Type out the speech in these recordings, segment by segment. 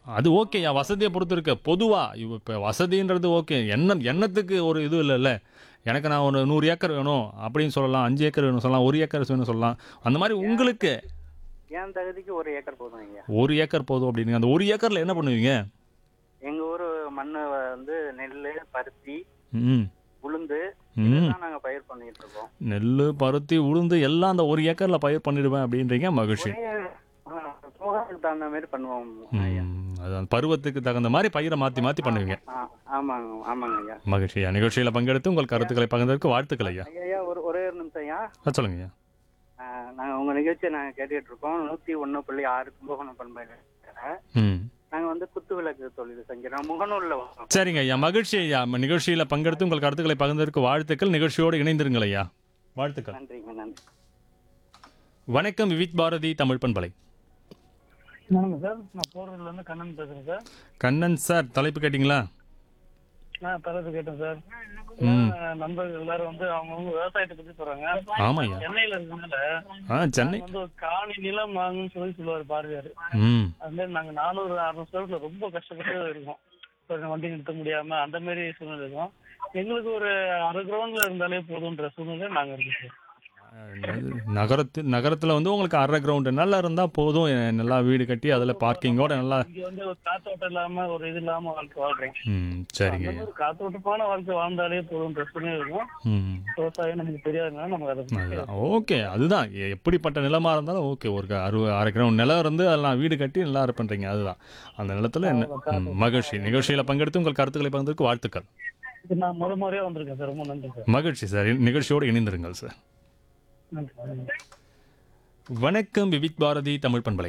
அது ஓகேயா வசதியை பொறுத்து இருக்கு பொதுவா இப்போ வசதின்றது ஓகே எண்ணம் எண்ணத்துக்கு ஒரு இது இல்லைல்ல எனக்கு நான் ஒரு நூறு ஏக்கர் வேணும் அப்படின்னு சொல்லலாம் அஞ்சு ஏக்கர் வேணும் சொல்லலாம் ஒரு ஏக்கர் வேணும் சொல்லலாம் அந்த மாதிரி உங்களுக்கு என் தகுதிக்கு ஒரு ஏக்கர் போதும் ஐயா ஒரு ஏக்கர் போதும் அப்படின்னு அந்த ஒரு ஏக்கர்ல என்ன பண்ணுவீங்க எங்க ஊர் மண்ணு வந்து நெல் பருத்தி ம் உளுந்து ம் இதெல்லாம் நாங்க பயிர் பண்ணிட்டு இருக்கோம் நெல் பருத்தி உளுந்து எல்லாம் அந்த ஒரு ஏக்கர்ல பயிர் பண்ணிடுவேன் அப்படின்றீங்க மகிழ்ச்சி ஒரே சமூகத்துக்கு தகுந்த மாதிரி பண்ணுவோம் ஐயா ம், அது அந்த பருவத்துக்கு தகுந்த மாதிரி பயிரை மாற்றி மாற்றி பண்ணுவீங்க ஆ, ஆமாங்க ஆமாங்க ஐயா மகிழ்ச்சியா நிகழ்ச்சியில் பங்கெடுத்து உங்கள் கருத்துக்களை பகிர்ந்ததற்கு வாழ்த்துக்கள் ஐயா ஐயா, ஐயா ஒரு ஒரே ஒரு நிமிஷம் ஐயா ஆ, சொல்லுங்க ஐயா ஆ, நாங்க உங்க நிகழ்ச்சியை நாங்க கேட்டுட்டு இருக்கோம் நூத்தி ஒண்ணு புள்ளி ஆறு கும்பகோணம் பண்பையில ம் நாங்க வந்து குத்து விளக்கு தொழில் செஞ்சோம் முகநூல்ல வரோம் சரிங்க ஐயா மகிழ்ச்சி ஐயா நிகழ்ச்சியில் பங்கெடுத்து உங்கள் கருத்துக்களை பகிர்ந்ததற்கு வாழ்த்துக்கள் நிகழ்ச்சியோடு இணைந்திருங்கள் ஐயா வாழ்த்துக்கள் நன்றிங்க நன்றி வணக்கம் விவித் பாரதி தமிழ் பண்பலை வணக்கம் சார் நான் போறதுல இருந்து கண்ணன் பேசுறேன் சார் கண்ணன் சார் தலைப்பு கேட்டிங்களா நான் தலைப்பு கேட்டேன் சார் ம். ஏன் நண்பர்கள் எல்லாரும் வந்து அவங்கவுங்க விவசாயத்தை பத்தி சொல்றாங்க ஆமா ஐயா சென்னையில இருக்கனால ஆ சென்னை வந்து ஒரு காணி நிலம் வாங்குன்னு சொல்லி சொல்லுவார் பாரதியார் ம் அது மாதிரி நாங்க நானூறு அறுநூறு ஸ்கொயர்ல ரொம்ப கஷ்டப்பட்டு இருக்கோம் இப்போ வண்டி நிறுத்த முடியாம அந்த மாதிரி சூழ்நிலை இருக்கும் எங்களுக்கு ஒரு அரை கிரவுண்ட்ல இருந்தாலே போதுன்ற சூழ்நிலை நாங்க இருக்கோம் சார் என்னது, நகரத்து நகரத்தில் வந்து உங்களுக்கு அரை கிரவுண்டு நல்லா இருந்தால் போதும் எ- நல்லா வீடு கட்டி அதில் பார்க்கிங்கோட நல்லா இங்க வந்து ஒரு காத்தோட்டம் இல்லாம ஒரு இது இல்லாம வாழ்க்கை வாழ்றோம் ம் சரிங்க அந்த ஐயா மாதிரி காத்தோட்டமான வாழ்க்கை வாழ்ந்தாலே போதுன்ற சூழ்நிலை இருக்கும் ம் விவசாயம் நமக்கு தெரியாதுனால நமக்கு அதை பத்தி அதுதான் ஓகே அதுதான் எ- எப்படிப்பட்ட நிலமா இருந்தாலும் ஓகே ஒரு க- அறுபது அரை கிரவுண்ட் நிலம் இருந்து அதெல்லாம் வீடு கட்டி நல்லா இது பண்ணுறீங்க அதுதான் அந்த நிலத்தில் என்ன ம், மகிழ்ச்சி நிகழ்ச்சியில் பங்கெடுத்து உங்கள் கருத்துக்களை பகிர்ந்ததற்கு வாழ்த்துக்கள் இது நான் முத முறையா வந்திருக்கேன் சார் ரொம்ப நன்றி சார் மகிழ்ச்சி சார் நிகழ்ச்சியோடு இணைந்திருங்கள் சார் நன்றி நன்றி வணக்கம் விவித் பாரதி தமிழ் பண்பலை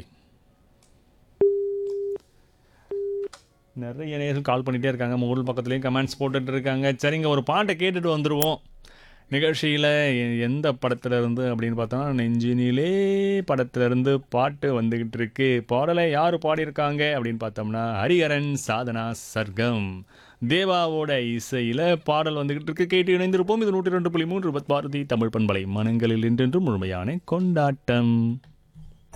நிறைய நேரம் கால் பண்ணிகிட்டே இருக்காங்க மொபைல் பக்கத்துலேயும் கமெண்ட்ஸ் போட்டுட்டு இருக்காங்க சரிங்க ஒரு பாட்டை கேட்டுட்டு வந்துடுவோம் நிகழ்ச்சியில் எந்த படத்துல இருந்து அப்படின்னு பார்த்தோன்னா நெஞ்சினிலே படத்துல இருந்து பாட்டு வந்துக்கிட்டு இருக்கு பாடலை யார் பாடியிருக்காங்க அப்படின்னு பார்த்தோம்னா ஹரிஹரன் சாதனா சர்க்கம் தேவாவோட இசையில் பாடல் வந்துக்கிட்டு இருக்கு கேட்டு இணைந்திருப்போம் இது நூற்றி ரெண்டு புள்ளி மூன்று பாரதி தமிழ் பண்பலை மனங்களில் என்றென்றும் முழுமையான கொண்டாட்டம்